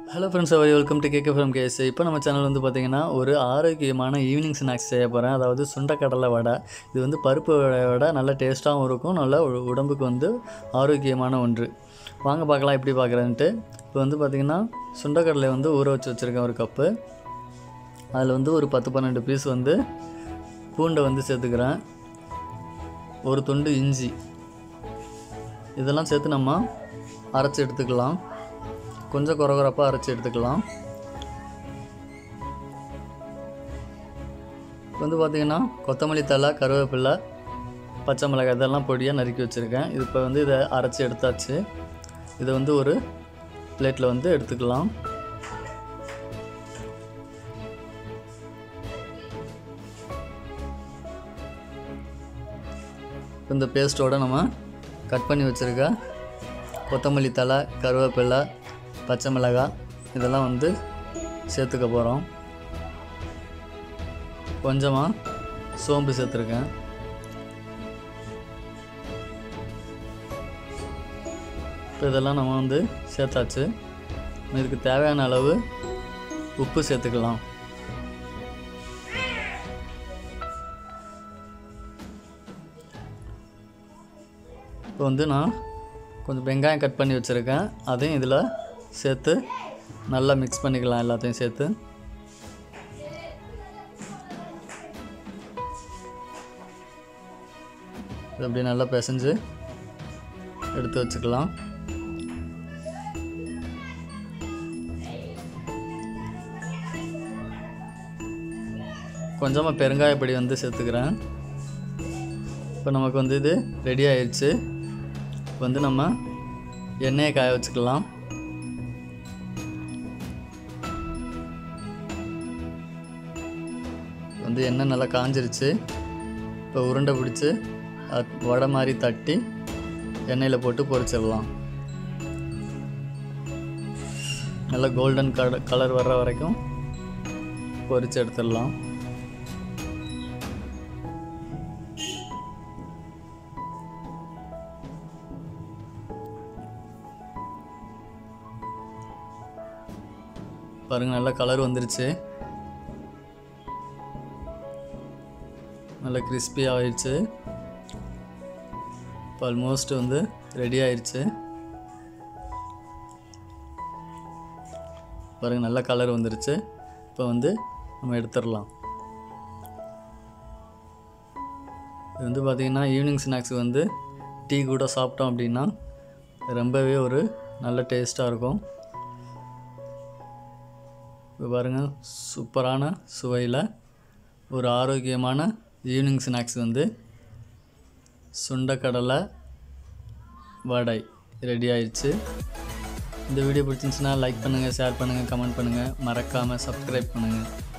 hello friends அவர் welcome to KK from கேஸ் இப்போ நம்ம சேனல் வந்து பார்த்திங்கன்னா ஒரு ஆரோக்கியமான ஈவினிங் ஸ்நாக்ஸ் செய்ய போகிறேன் அதாவது சுண்டக்கடலை வடை இது வந்து பருப்பு வடையை விட நல்ல டேஸ்ட்டாகவும் இருக்கும் நல்ல உ- உடம்புக்கு வந்து ஆரோக்கியமான ஒன்று வாங்க பார்க்கலாம் எப்படி பார்க்குறேன்ட்டு இப்போ வந்து பார்த்திங்கன்னா சுண்டக்கடலை வந்து ஊற வச்சு வச்சுருக்கேன் ஒரு கப்பு அதில் வந்து ஒரு பத்து பன்னெண்டு பீஸ் வந்து பூண்டை வந்து சேர்த்துக்கிறேன் ஒரு துண்டு இஞ்சி இதெல்லாம் சேர்த்து நம்ம அரைச்சி எடுத்துக்கலாம் கொஞ்சம் குறகுறப்பாக அரைச்சி எடுத்துக்கலாம் இப்போ வந்து பார்த்திங்கன்னா கொத்தமல்லி தழை கருவேப்பிலை பச்சை மிளகாய் இதெல்லாம் பொடியாக நறுக்கி வச்சுருக்கேன் இது இப்போ வந்து இதை அரைச்சி எடுத்தாச்சு இதை வந்து ஒரு பிளேட்டில் வந்து எடுத்துக்கலாம் இப்போ இந்த பேஸ்ட்டோட நம்ம கட் பண்ணி வச்சுருக்க கொத்தமல்லி தழை கருவேப்பிலை பச்சை மிளகாய் இதெல்லாம் வந்து சேர்த்துக்க போகிறோம் கொஞ்சமாக சோம்பு சேர்த்துருக்கேன் இப்போ இதெல்லாம் நம்ம வந்து சேர்த்தாச்சு இதுக்கு தேவையான அளவு உப்பு சேர்த்துக்கலாம் இப்போ வந்து நான் கொஞ்சம் வெங்காயம் கட் பண்ணி வச்சுருக்கேன் அதையும் இதில் சேர்த்து நல்லா மிக்ஸ் பண்ணிக்கலாம் எல்லாத்தையும் சேர்த்து இது அப்படியே நல்லா பிசைஞ்சு எடுத்து வச்சுக்கலாம் கொஞ்சமாக பெருங்காயப்பொடி வந்து சேர்த்துக்கிறேன் இப்போ நமக்கு வந்து இது ரெடி ஆயிடுச்சு இப்போ வந்து நம்ம எண்ணெயை காய வச்சுக்கலாம் வந்து எண்ணெய் நல்லா காஞ்சிருச்சு இப்போ உருண்டை பிடிச்சி அது வடை மாதிரி தட்டி எண்ணெயில் போட்டு பொரிச்சிடலாம் நல்லா கோல்டன் கலர் கலர் வர்ற வரைக்கும் பொரிச்சு எடுத்துடலாம் பாருங்க நல்லா கலர் வந்துருச்சு நல்லா கிறிஸ்பி ஆயிடுச்சு இப்போ ஆல்மோஸ்ட் வந்து ரெடி ஆயிடுச்சு பாருங்க நல்ல கலர் வந்துருச்சு இப்போ வந்து நம்ம எடுத்துடலாம் இது வந்து பார்த்திங்கன்னா ஈவினிங் ஸ்நாக்ஸ் வந்து டீ கூட சாப்பிட்டோம் அப்படின்னா ரொம்பவே ஒரு நல்ல டேஸ்ட்டாக இருக்கும் இப்போ பாருங்கள் சூப்பரான சுவையில் ஒரு ஆரோக்கியமான ஈவினிங் ஸ்நாக்ஸ் வந்து சுண்டக்கடலை வடை ரெடி ஆயிடுச்சு இந்த வீடியோ பிடிச்சிருந்துச்சுன்னா லைக் பண்ணுங்கள் ஷேர் பண்ணுங்கள் கமெண்ட் பண்ணுங்கள் மறக்காமல் சப்ஸ்கிரைப் பண்ணுங்கள்